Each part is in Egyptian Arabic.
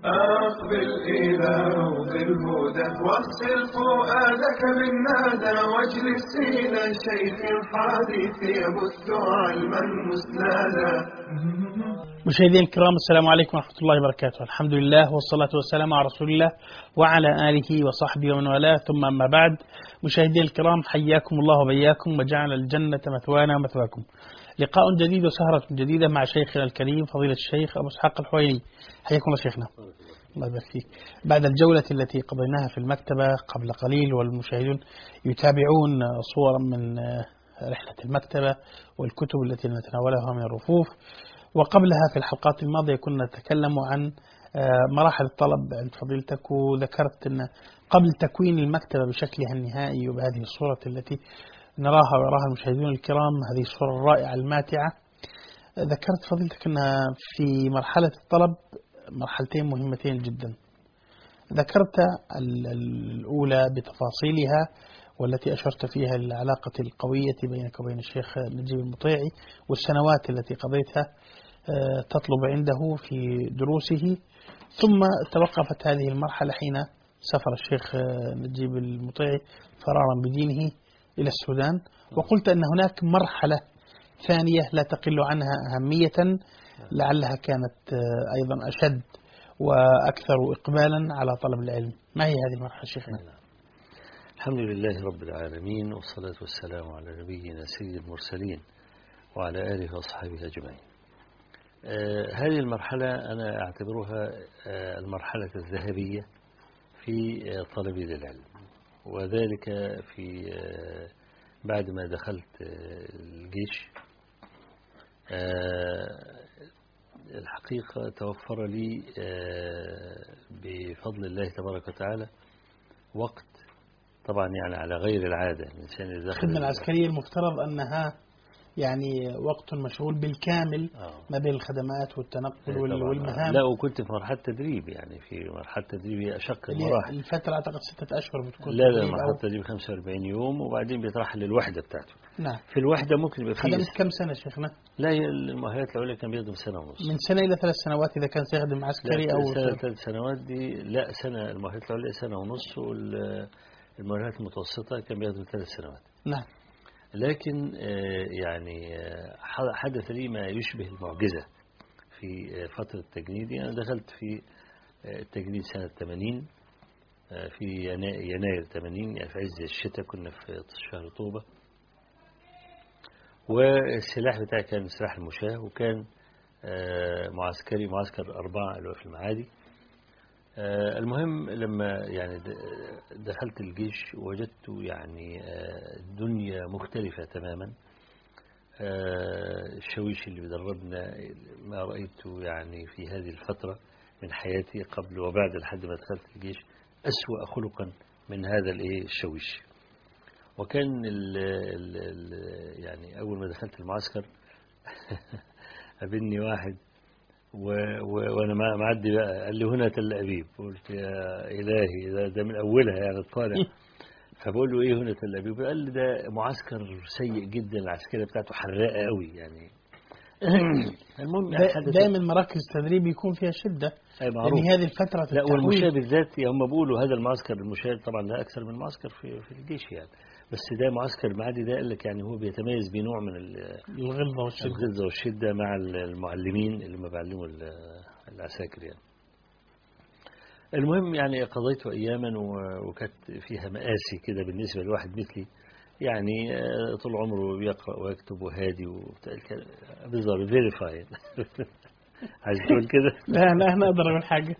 أقبل إلى روض الهدى واغسل فؤادك بالندى واجلس إلى شيخ الحديث يبث علما مسندا مشاهدينا الكرام السلام عليكم ورحمة الله وبركاته الحمد لله والصلاة والسلام على رسول الله وعلى آله وصحبه ومن والاه ثم أما بعد مشاهدينا الكرام حياكم الله وبياكم وجعل الجنة مثوانا ومثواكم لقاء جديد وسهرة جديدة مع شيخنا الكريم فضيلة الشيخ أبو إسحاق الحويني حياكم الله شيخنا الله يبارك فيك بعد الجولة التي قضيناها في المكتبة قبل قليل والمشاهدون يتابعون صورا من رحلة المكتبة والكتب التي نتناولها من الرفوف وقبلها في الحلقات الماضية كنا نتكلم عن مراحل الطلب عند فضيلتك وذكرت أن قبل تكوين المكتبة بشكلها النهائي وبهذه الصورة التي نراها ويراها المشاهدون الكرام هذه الصورة الرائعة الماتعة ذكرت فضيلتك أن في مرحلة الطلب مرحلتين مهمتين جدا ذكرت الأولى بتفاصيلها والتي أشرت فيها العلاقة القوية بينك وبين الشيخ نجيب المطيعي والسنوات التي قضيتها تطلب عنده في دروسه ثم توقفت هذه المرحلة حين سافر الشيخ نجيب المطيعي فرارا بدينه إلى السودان وقلت أن هناك مرحلة ثانية لا تقل عنها أهمية لعلها كانت أيضا أشد وأكثر إقبالا على طلب العلم ما هي هذه المرحلة شيخنا؟ الحمد لله رب العالمين والصلاة والسلام على نبينا سيد المرسلين وعلى آله وصحبه أجمعين آه هذه المرحلة أنا أعتبرها آه المرحلة الذهبية في آه طلبي للعلم وذلك في بعد ما دخلت الجيش الحقيقة توفر لي بفضل الله تبارك وتعالى وقت طبعا يعني على غير العادة الإنسان إذا الخدمة العسكرية المفترض أنها يعني وقت مشغول بالكامل آه. ما بين الخدمات والتنقل طبعاً. والمهام لا وكنت في مرحلة تدريب يعني في مرحلة تدريب هي أشق اللي المراحل الفترة أعتقد ستة أشهر بتكون لا لا تدريب مرحلة أو- تدريب 45 يوم وبعدين بيترحل للوحدة بتاعته نعم في الوحدة ممكن يبقى خدمت فيه كم سنة شيخنا؟ لا هي المؤهلات العليا كان بيخدم سنة ونص من سنة إلى ثلاث سنوات إذا كان سيخدم عسكري لا أو سنة ثلاث سنوات دي لا سنة المؤهلات العليا سنة ونص والمؤهلات المتوسطة كان بيخدم ثلاث سنوات نعم لكن آه، يعني آه، ح- حدث لي ما يشبه المعجزة في آه، فترة تجنيدي أنا دخلت في آه، التجنيد سنة 80 آه، في ينا- يناير 80 يعني في عز الشتاء كنا في شهر طوبة والسلاح بتاعي كان سلاح المشاة وكان آه، معسكري معسكر أربعة اللي هو في المعادي آه، المهم لما يعني د- دخلت الجيش وجدت يعني آه، دنيا مختلفة تماما آه، الشويش اللي بيدربنا ما رأيته يعني في هذه الفترة من حياتي قبل وبعد لحد ما دخلت الجيش أسوأ خلقا من هذا الايه الشويش وكان ال ال ال يعني أول ما دخلت المعسكر قابلني واحد و و وانا مع- معدي بقى قال لي هنا تل ابيب قلت يا الهي ده, ده من اولها يعني الطالع فبقول له ايه هنا تل ابيب قال لي ده معسكر سيء جدا العسكريه بتاعته حراقه قوي يعني المهم يعني دا- حدث دائما مراكز التدريب يكون فيها شدة أي معروف لأن هذه الفترة لا التحويل والمشاة بالذات هم بيقولوا هذا المعسكر المشاة طبعا لا اكثر من معسكر في في الجيش يعني بس ده معسكر المعادي ده قال لك يعني هو بيتميز بنوع من ال- الغلظة والشدة الغلظة والشدة مع المعلمين اللي ما بيعلموا ال- العساكر يعني المهم يعني قضيت أياما و- وكانت فيها مآسي كده بالنسبة لواحد مثلي يعني آه، طول عمره بيقرأ ويكتب وهادي وبتاع الكلام. بالظبط فيريفايد عايز تقول كده لا لا أنا أقدر أقول حاجة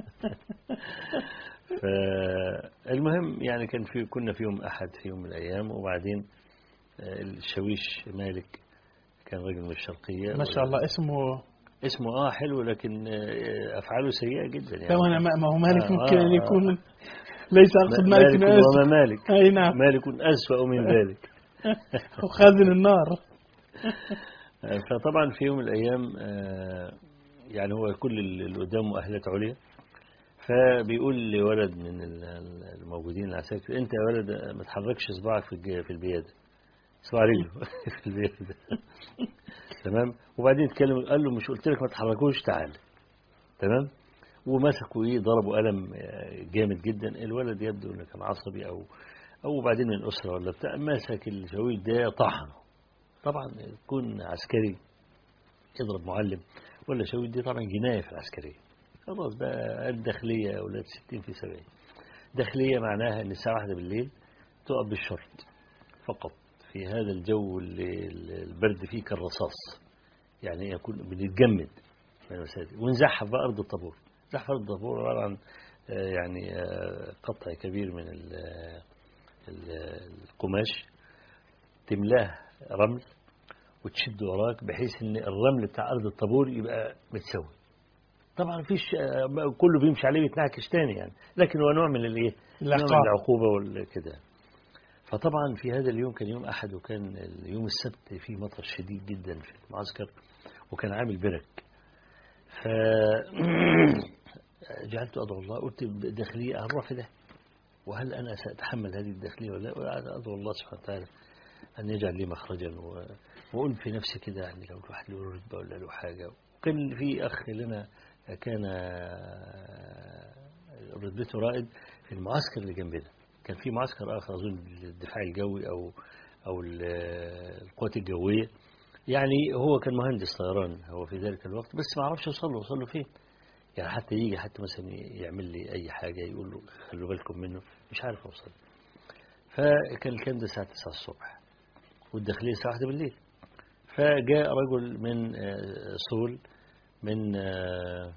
فالمهم يعني كان في كنا في يوم أحد في يوم من الأيام وبعدين آه، الشاويش مالك كان رجل من الشرقية ما شاء الله اسمه اسمه اه حلو لكن آه، افعاله سيئه جدا يعني لو أنا ما ما هو مالك آه، ممكن أن آه، يكون ليس أقصد مالك مالك بن أنس وما مالك أي نعم مالك أسوأ من ذلك وخازن النار آه، فطبعا في يوم من الأيام آه، يعني هو كل اللي قدامه أهلات عليا فبيقول لولد من ال- ال- الموجودين العساكر أنت يا ولد آه، ما تحركش صباعك في الج- في البيادة صباع رجله في البيادة تمام وبعدين اتكلم قال له مش قلت لك ما تحركوش تعال تمام ومسكوا ايه ضربوا قلم آه، جامد جدا الولد يبدو انه كان عصبي او او بعدين من الاسره ولا بتاع مسك الشاويش ده طحنه طبعا يكون عسكري يضرب معلم ولا شاويش دي طبعا جنايه في العسكريه خلاص بقى الداخليه يا اولاد 60 في 70 داخليه معناها ان الساعه واحدة بالليل تقف بالشرط فقط في هذا الجو اللي البرد فيه كالرصاص يعني يكون بنتجمد من المساجد ونزحف بقى أرض الطابور زحف أرض الطابور عبارة عن آه، يعني آه، قطع كبير من ال- ال- القماش تملاه رمل وتشد وراك بحيث ان الرمل بتاع ارض الطابور يبقى متساوي طبعا مفيش آه، كله بيمشي عليه بيتنعكش تاني يعني لكن هو نوع من الايه نوع من العقاب. العقوبه والكده فطبعا في هذا اليوم كان يوم احد وكان اليوم السبت فيه مطر شديد جدا في المعسكر وكان عامل برك ف جعلت ادعو الله قلت داخليه هنروح في ده وهل انا ساتحمل هذه الداخليه ولا لا وأنا ادعو الله سبحانه وتعالى ان يجعل لي مخرجا و... واقول في نفسي كده يعني لو الواحد له رتبه ولا له حاجه وكان في اخ لنا كان رتبته رائد في المعسكر اللي جنبنا كان في معسكر اخر اظن للدفاع الجوي او او ال- القوات الجويه يعني هو كان مهندس طيران هو في ذلك الوقت بس ما اعرفش اوصل له اوصل له فين يعني حتى يجي حتى مثلا يعمل لي اي حاجه يقول له خلوا بالكم منه مش عارف اوصل فكان الكلام ده الساعه 9 الصبح والداخليه الساعه 1 بالليل فجاء رجل من آه، صول من آه،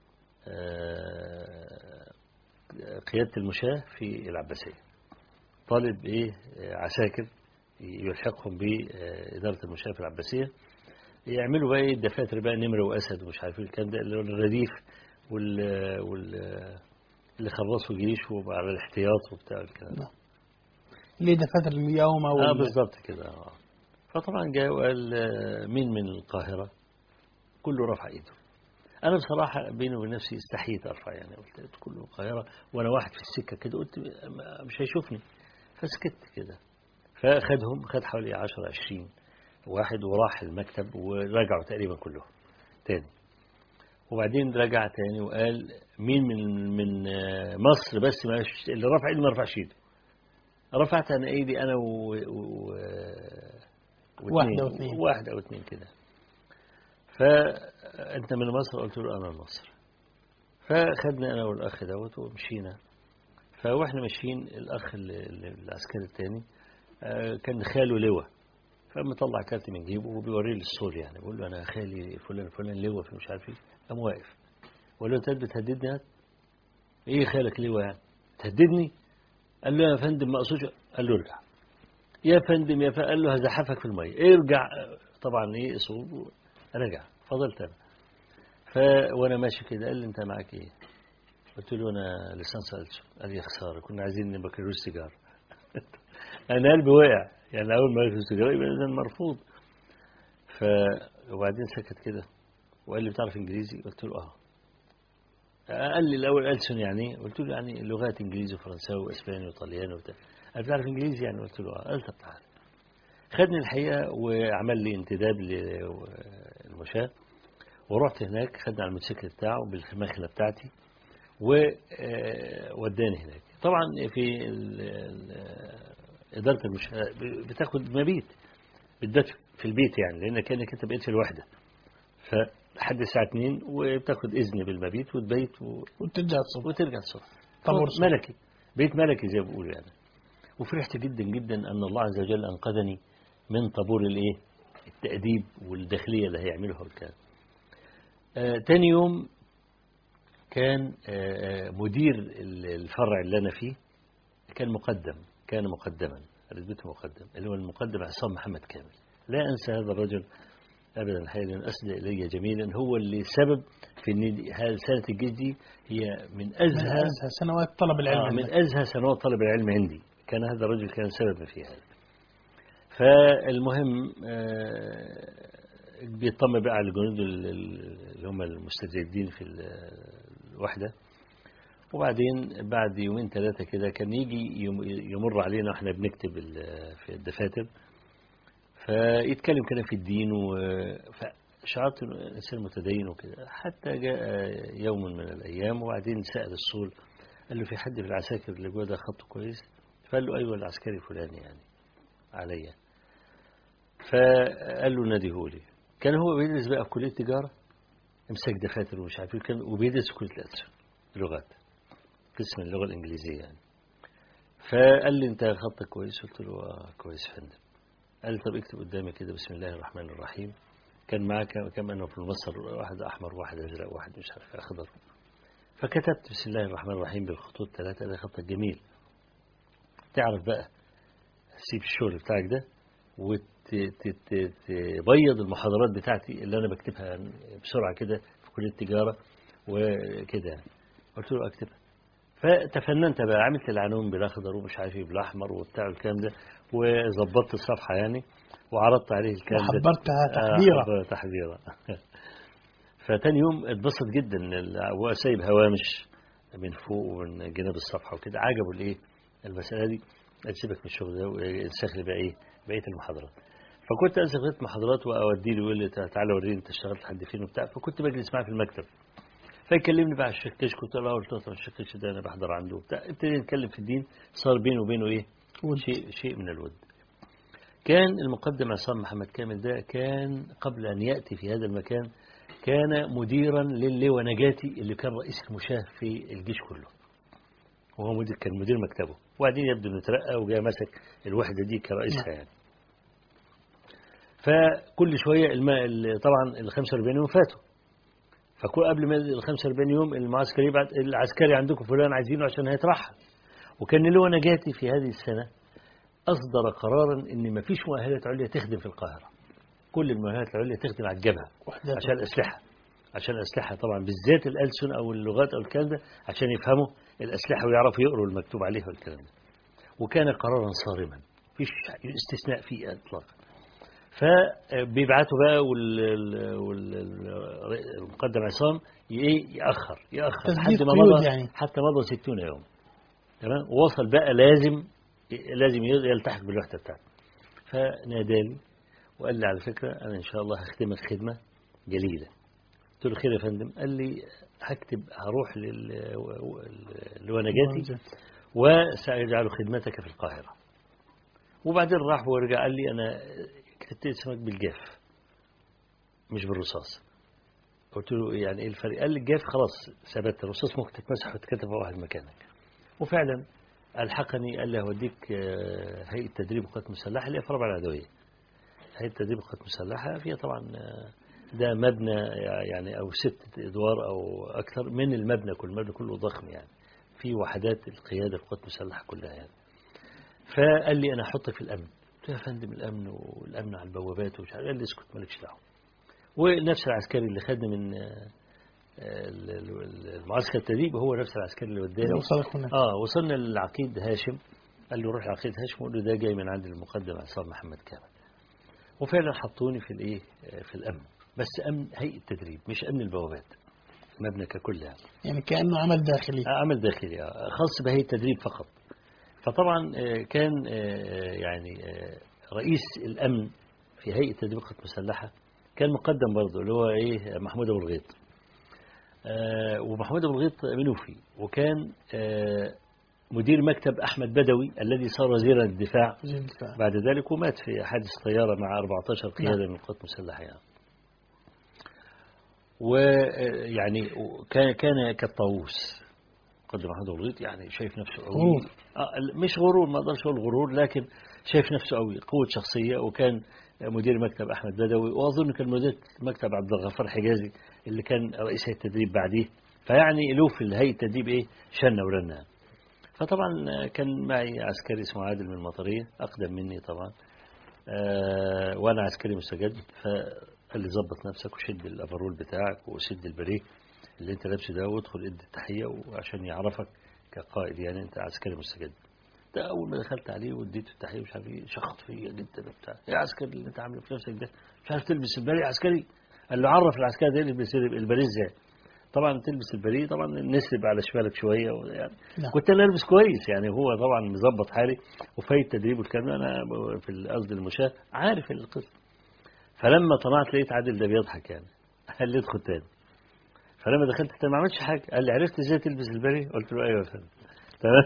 آه، قيادة المشاة في العباسية طالب إيه آه، عساكر يلحقهم بإدارة المشاة في العباسية يعملوا بقى إيه الدفاتر بقى نمر وأسد ومش عارف إيه الكلام ده اللي هو الرديف وال وال اللي خلصوا جيش وعلى الاحتياط وبتاع الكلام ده ليه دفاتر المياومة اه وال... بالظبط كده آه. فطبعا جاء وقال آه، مين من القاهرة كله رفع ايده انا بصراحة بيني وبين نفسي استحيت ارفع يعني قلت كله القاهرة وانا واحد في السكة كده قلت ما- مش هيشوفني فسكت كده فاخدهم خد حوالي 10 20 واحد وراح المكتب ورجعوا تقريبا كلهم تاني وبعدين رجع تاني وقال مين من من آه، مصر بس ما اللي رفع ايده ما رفعش ايده رفعت انا ايدي انا و... و... واحدة واثنين. واحدة او اثنين كده فانت من مصر قلت له انا من مصر فخدنا انا والاخ دوت ومشينا فواحنا ماشيين الاخ ال- ال- العسكري الثاني كان خاله لواء فمطلع كارت من جيبه وبيوريه للصول يعني بيقول له انا خالي فلان فلان لواء في مش عارف ايه قام واقف وقال له انت بتهددني يا ايه خالك لواء يعني تهددني قال له يا فندم ما اقصدش قال له ارجع يا فندم يا فندم قال له هزحفك في الميه ارجع طبعا ايه اصول رجع فضلت انا ف وانا ماشي كده قال لي انت معاك ايه قلت له انا لسانس ألسن قال لي يا خساره كنا عايزين نبقى كيلو سيجاره انا قلبي وقع يعني اول ما ياكل سيجاره يبقى اذا مرفوض ف وبعدين سكت كده وقال لي بتعرف انجليزي قلت له اه قال لي الاول ألسن يعني إيه؟ قلت له يعني لغات انجليزي وفرنساوي واسباني وطلياني وبتاع قال بتعرف انجليزي يعني قلت له اه قال طب تعال خدني الحقيقه وعمل لي انتداب للمشاة ورحت هناك خدني على الموتوسيكل بتاعه بالماخنه بتاعتي ووداني هناك طبعا في ال- ال- إدارة المشاة بتاخد مبيت بتبات في البيت يعني لأن كأنك أنت بقيت في الوحدة فلحد الساعة 2 وبتاخد إذن بالمبيت وتبيت و... وترجع الصبح وترجع الصبح طابور الصبح. ملكي بيت ملكي زي ما بيقولوا يعني وفرحت جدا جدا أن الله عز وجل أنقذني من طابور الإيه التأديب والداخلية اللي هيعملوها والكلام آه تاني يوم كان آه آه، مدير ال- الفرع اللي أنا فيه كان مقدم كان مقدما رتبته مقدم اللي هو المقدم عصام محمد كامل لا أنسى هذا الرجل أبدا الحقيقة لأن أسدى إلي جميلا هو اللي سبب في أن دي- هذه سنة الجيش دي هي من من أزهى أزهى سنوات طلب العلم آه من عندك. أزهى سنوات طلب العلم عندي كان هذا الرجل كان سببا في هذا فالمهم آه، بيطمن بقى على الجنود ال- ال- اللي هم المستجدين في ال- الوحدة وبعدين بعد يومين ثلاثة كده كان يجي يم- يمر علينا واحنا بنكتب ال- في الدفاتر فيتكلم كده في الدين و... شعرت انه انسان متدين وكده حتى جاء يوم من الايام وبعدين سال الصول قال له في حد في العساكر اللي جوه ده خطه كويس فقال له ايوه العسكري فلاني يعني عليا فقال له ناديهولي كان هو بيدرس بقى في كليه تجاره امسك دفاتر ومش عارف إيه، كان وبيدرس في كليه الازهر لغات قسم اللغه الانجليزيه يعني فقال لي انت خطك كويس قلت له اه كويس يا فندم قال لي طب اكتب قدامي كده بسم الله الرحمن الرحيم كان معاه كم- كم انه في المصر واحد احمر واحد ازرق واحد مش عارف اخضر فكتبت بسم الله الرحمن الرحيم بالخطوط ثلاثة ده خطك جميل تعرف بقى سيب الشغل بتاعك ده وتبيض المحاضرات بتاعتي اللي انا بكتبها بسرعة كده في كلية التجارة وكده يعني. قلت له اكتبها فتفننت بقى عملت العنون بالاخضر ومش عارف ايه بالاحمر وبتاع الكلام ده وظبطت الصفحه يعني وعرضت عليه الكلام ده وحضرتها آه، تحضيرا حضرتها تحضيرا فتاني يوم اتبسط جدا ال- هو سايب هوامش من فوق ومن جناب الصفحه وكده عجبه الايه المساله دي قال سيبك من الشغل ده وانسخ بقى ايه بقيه المحاضرات فكنت انسخ بقيه المحاضرات واودي له يقول لي تعالى وريني انت اشتغلت لحد فين وبتاع فكنت بجلس معاه في المكتب فيكلمني بقى على الشيخ كشك قلت له اه قلت له طب الشيخ كشك ده انا بحضر عنده وبتاع ابتدينا نتكلم في الدين صار بينه وبينه ايه ود. شيء شيء من الود كان المقدم عصام محمد كامل ده كان قبل أن يأتي في هذا المكان كان مديرا للواء نجاتي اللي كان رئيس المشاه في الجيش كله وهو مدير كان مدير مكتبه وبعدين يبدو انه ترقى وجاء مسك الوحدة دي كرئيسها يعني فكل شوية الماء ال- طبعا ال 45 يوم فاتوا فكل قبل ما ال 45 يوم المعسكري بعد العسكري عندكم فلان عايزينه عشان هيترحل وكان اللواء نجاتي في هذه السنة أصدر قرارا إن ما فيش مؤهلات عليا تخدم في القاهرة كل المؤهلات العليا تخدم على الجبهة وحدات عشان الأسلحة عشان الأسلحة طبعا بالذات الألسن أو اللغات أو الكلام ده عشان يفهموا الأسلحة ويعرفوا يقروا المكتوب عليها والكلام ده وكان قرارا صارما فيش استثناء فيه إطلاقا فبيبعتوا بقى وال- وال- والمقدم عصام ايه يأخر يأخر تسديد لحد ما قيود مضى يعني. حتى مضى 60 يوم تمام ووصل بقى لازم لازم يلتحق بالوحدة بتاعته فناداني وقال لي على فكرة أنا إن شاء الله هخدمك خدمة جليلة قلت له خير يا فندم قال لي هكتب هروح لل- لونجاتي وسأجعل خدمتك في القاهرة وبعدين راح ورجع قال لي أنا كتبت اسمك بالجاف مش بالرصاص قلت له يعني ايه الفرق قال لي الجاف خلاص ثبت الرصاص ممكن تتمسح وتتكتب في واحد مكانك وفعلا ألحقني قال لي هوديك آه، هيئة تدريب القوات المسلحة اللي هي في ربع العدوية هيئة تدريب القوات المسلحة فيها طبعا آه، ده مبنى يعني أو ست أدوار أو أكثر من المبنى كل المبنى كله ضخم يعني في وحدات القيادة في القوات المسلحة كلها يعني فقال لي أنا هحطك في الأمن قلت له يا فندم الأمن والأمن على البوابات ومش عارف قال لي اسكت مالكش دعوة ونفس العسكري اللي خدني من آه، ال- ال- المعسكر التدريب هو نفس العسكري اللي وداني اللي وصلك هناك اه وصلنا للعقيد هاشم قال له روح لعقيد هاشم وقول له ده جاي من عند المقدم عصام محمد كامل وفعلا حطوني في الايه آه، في الامن بس امن هيئه تدريب مش امن البوابات المبنى ككل يعني يعني كأنه عمل داخلي آه، عمل داخلي آه، خاص بهيئه التدريب فقط فطبعا آه، كان آه، يعني آه، رئيس الامن في هيئه تدريب القوات المسلحه كان مقدم برضه اللي هو ايه محمود ابو الغيط آه، ومحمود ابو الغيط منوفي وكان آه، مدير مكتب احمد بدوي الذي صار وزيرا للدفاع وزير الدفاع بعد ذلك ومات في حادث طيارة مع 14 قيادة من القوات المسلحة يعني ويعني كان كان كالطاووس قدر محمد أبو الغيط يعني شايف نفسه قوي غرور. آه مش غرور ما اقدرش اقول غرور لكن شايف نفسه قوي قوة شخصية وكان مدير مكتب أحمد بدوي وأظن كان مدير مكتب عبد الغفار حجازي اللي كان رئيس هيئة التدريب بعديه فيعني له في هيئة التدريب إيه شنة ورنة فطبعا كان معي عسكري اسمه عادل من المطرية أقدم مني طبعا آه، وأنا عسكري مستجد فقال لي ظبط نفسك وشد الأفرول بتاعك وشد البريك اللي أنت لابسه ده وادخل ادي التحية وعشان يعرفك كقائد يعني أنت عسكري مستجد ده أول ما دخلت عليه واديته التحية مش عارف ايه شخط فيا جدا وبتاع إيه يا عسكري اللي أنت عامله في نفسك ده مش عارف تلبس البريق يا عسكري قال له عرف العسكري ده يلبس البريق ازاي طبعا تلبس البريق طبعا نسلب على شمالك شويه يعني نعم. كنت انا لابس كويس يعني هو طبعا مظبط حالي وفايت تدريب والكلام ده انا في قصد المشاة عارف القصه فلما طلعت لقيت عادل ده بيضحك يعني قال لي ادخل تاني فلما دخلت تاني ما عملتش حاجه قال لي عرفت ازاي تلبس البري قلت له ايوه يا فندم تمام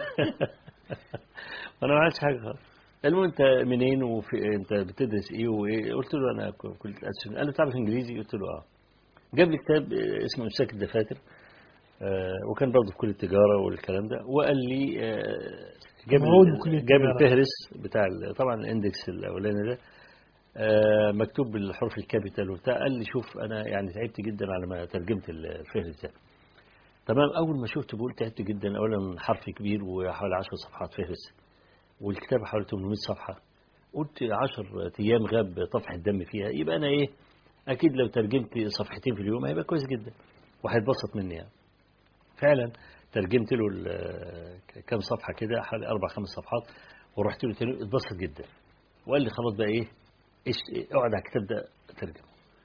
وانا ما عملتش حاجه خالص المهم انت منين وفي انت بتدرس ايه وايه قلت له انا كنت قال له بتعرف انجليزي قلت له اه جاب لي كتاب اسمه امساك الدفاتر آه وكان برضه في كليه التجاره والكلام ده وقال لي آه جاب موجود بكلية جاب التجارة. الفهرس بتاع ال- طبعا الاندكس الاولاني ده آه مكتوب بالحروف الكابيتال وبتاع قال لي شوف انا يعني تعبت جدا على ما ترجمت الفهرس ده تمام اول ما شفته بقول تعبت جدا اولا حرف كبير وحوالي 10 صفحات فهرس والكتاب حوالي 800 صفحه قلت 10 ايام غاب طفح الدم فيها يبقى انا ايه اكيد لو ترجمت صفحتين في اليوم هيبقى كويس جدا وهيتبسط مني يعني فعلا ترجمت له ال- كام صفحه كده حوالي اربع خمس صفحات ورحت له تاني اتبسط جدا وقال لي خلاص بقى ايه ايش اقعد على الكتاب ده ترجم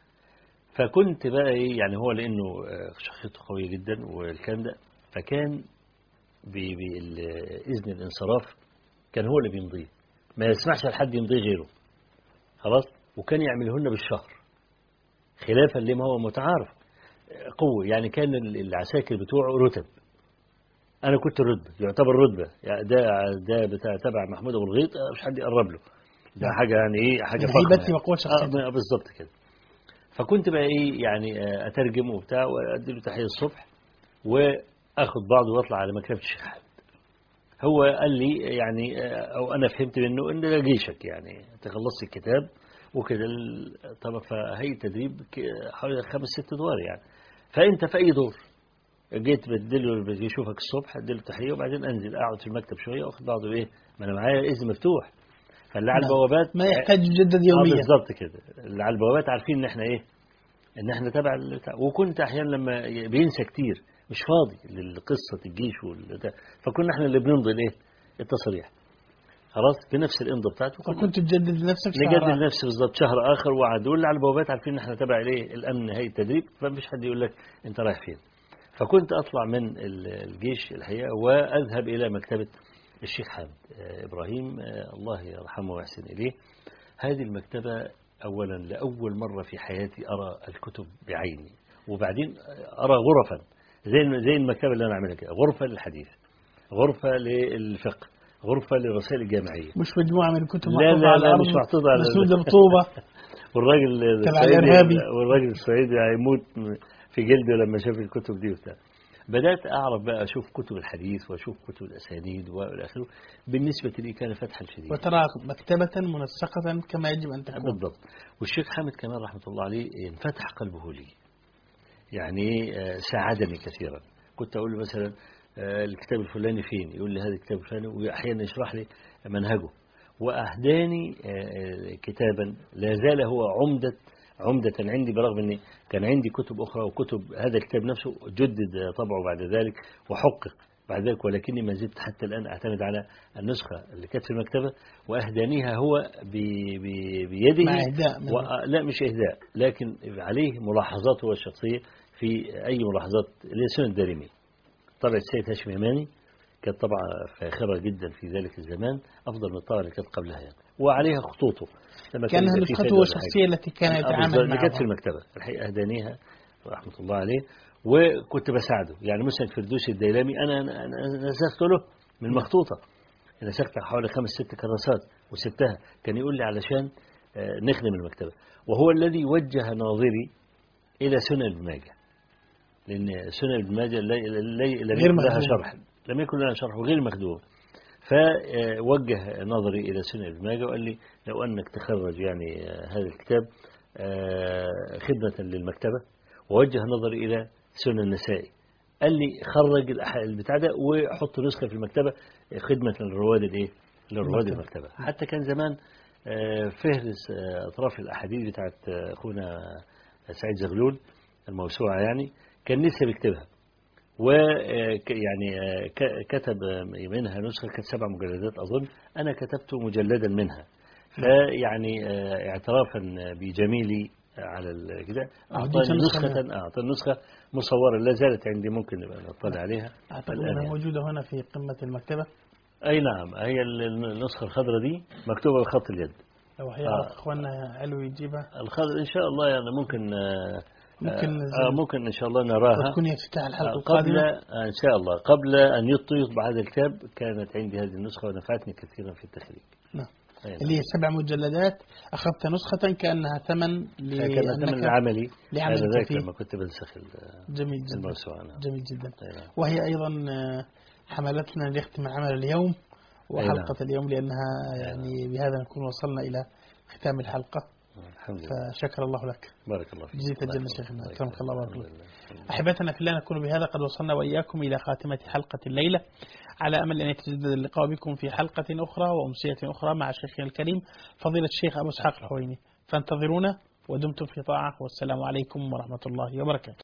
فكنت بقى ايه يعني هو لانه آه، شخصيته قويه جدا والكلام ده فكان ب- بإذن الانصراف كان هو اللي بيمضيه ما يسمحش لحد يمضيه غيره خلاص وكان يعمله لنا بالشهر خلافا لما هو متعارف قوة يعني كان ال- العساكر بتوعه رتب أنا كنت الرتبة يعتبر رتبة يعني ده ده بتاع تبع محمود أبو الغيط آه، مش حد يقرب له ده حاجة يعني إيه حاجة من فخمة هيبتي يعني. وقوة شخصيتي. آه بالظبط كده فكنت بقى إيه يعني آه، أترجم وبتاع وأدي له تحية الصبح وآخد بعضه وأطلع على مكتبة الشيخ حامد هو قال لي يعني آه، أو أنا فهمت منه إن ده جيشك يعني أنت خلصت الكتاب وكده ال- طبعا فهي تدريب ك- حوالي خمس ست دور يعني فأنت في أي دور جيت بديله بيشوفك الصبح اديله تحيه وبعدين انزل اقعد في المكتب شويه واخد بعضه ايه ما انا معايا اذن مفتوح فاللي على نعم. البوابات ما يحتاج يجدد آه يوميا بالظبط كده اللي على البوابات عارفين ان احنا ايه ان احنا تبع البتاع. وكنت احيانا لما ي- بينسى كتير مش فاضي لقصه الجيش والبتاع فكنا احنا اللي بنمضي الايه التصريح خلاص بنفس الامضه بتاعته فكنت تجدد لنفسك نجدد شهر نفسي بالظبط شهر اخر وعد واللي على البوابات عارفين ان احنا تبع الايه الامن هيئه التدريب فمش حد يقول لك انت رايح فين فكنت اطلع من ال- الجيش الحقيقه واذهب الى مكتبه الشيخ حامد آه، ابراهيم آه، الله يرحمه ويحسن اليه هذه المكتبه اولا لاول مره في حياتي ارى الكتب بعيني وبعدين ارى غرفا زي زي المكتبه اللي انا عاملها كده غرفه للحديث غرفه للفقه غرفه للرسائل الجامعيه مش مجموعة من الكتب لا محطوطة لا على لا الأرض مش محطوطة على مسنودة رطوبة والراجل تبع الصعيدي الإرهابي. والراجل الصعيدي هيموت في جلده لما شاف الكتب دي وبتاع بدأت أعرف بقى أشوف كتب الحديث وأشوف كتب الأسانيد وإلى آخره بالنسبة لي كان فتحا شديدا وترى مكتبة منسقة كما يجب أن تكون بالضبط والشيخ حامد كمان رحمة الله عليه انفتح قلبه لي يعني آه، ساعدني كثيرا كنت أقول له مثلا آه، الكتاب الفلاني فين يقول لي هذا الكتاب الفلاني وأحيانا يشرح لي منهجه وأهداني آه، آه، كتابا لا زال هو عمدة عمدة عندي برغم أن كان عندي كتب أخرى وكتب هذا الكتاب نفسه جدد آه، طبعه بعد ذلك وحقق بعد ذلك ولكني ما زلت حتى الآن أعتمد على النسخة اللي كانت في المكتبة وأهدانيها هو ب- ب- بيده مع إهداء منه. و... لا مش إهداء لكن عليه ملاحظاته هو الشخصية في أي ملاحظات لسنة الدارمي طبعة السيد هاشم يماني كانت طبعة فاخرة جدا في ذلك الزمان أفضل من الطبعة اللي كانت قبلها يعني وعليها خطوطه لما كان يبقى في نسخته فائدة ولا الشخصية التي كان حاجة. آه، بالظبط، يتعامل اللي كانت في معها المكتبة الحقيقة أهدانيها رحمة الله عليه وكنت بساعده يعني مثلا فردوسي الديلامي أنا أنا أنا نسخت له من مخطوطة نسخت حوالي خمس ست كراسات وسبتها كان يقول لي علشان آه، نخدم المكتبة وهو الذي وجه ناظري إلى سنن ابن ماجه لأن سنن ابن ماجه لا- لا- لم غير يكن لها مخدوم. شرح لم يكن لها شرح وغير مخدوم فوجه نظري إلى سنن ابن ماجه وقال لي لو أنك تخرج يعني آه، هذا الكتاب آه، خدمة للمكتبة ووجه نظري إلى سنن النسائي قال لي خرج الأح- البتاع ده وحط نسخة في المكتبة خدمة للرواد الإيه؟ للرواد المكتبة. المكتبة حتى كان زمان آه، فهرس آه، أطراف الأحاديث بتاعت آه، أخونا سعيد زغلول الموسوعة يعني كان لسه بيكتبها ويعني كتب منها نسخة كانت سبع مجلدات أظن أنا كتبت مجلدا منها فيعني آه، اعترافا بجميلي على ال- كده أعطيت أعطاني نسخة نسخة أعطاني نسخة مصورة لا زالت عندي ممكن نبقى نطلع عليها أعتقد الآن أنها يعني. موجودة هنا في قمة المكتبة أي نعم هي ال- النسخة الخضراء دي مكتوبة بخط اليد لو هيعرف اخواننا علو يجيبها الخضر إن شاء الله يعني ممكن آه، ممكن آه ممكن إن شاء الله نراها وتكون هي افتتاح الحلقة قبل القادمة آه، إن شاء الله قبل أن يطيق بعد الكتاب كانت عندي هذه النسخة ونفعتني كثيرا في التخريج نعم. أي نعم. اللي هي سبع مجلدات أخذت نسخة كأنها ثمن كان ثمن لأنك العملي لعملك هذا ذاك فيه. لما كنت بنسخ ال- جميل جدا الموسوعة نعم. جميل جدا أي نعم. وهي أيضا آه، حملتنا لنختم العمل اليوم وحلقة نعم. اليوم لأنها يعني بهذا نكون وصلنا إلى ختام الحلقة الحمد لله فشكر الله لك بارك الله فيك جزيت الله الجنة يحفظك. شيخنا. الله أكرمك الله وبارك الحمد الله. لله. الحمد لله. أحبتنا في الله نكون بهذا قد وصلنا وإياكم إلى خاتمة حلقة الليلة على أمل أن يتجدد اللقاء بكم في حلقة أخرى وأمسية أخرى مع شيخنا الكريم فضيلة الشيخ أبو إسحاق الحويني فانتظرونا ودمتم في طاعة والسلام عليكم ورحمة الله وبركاته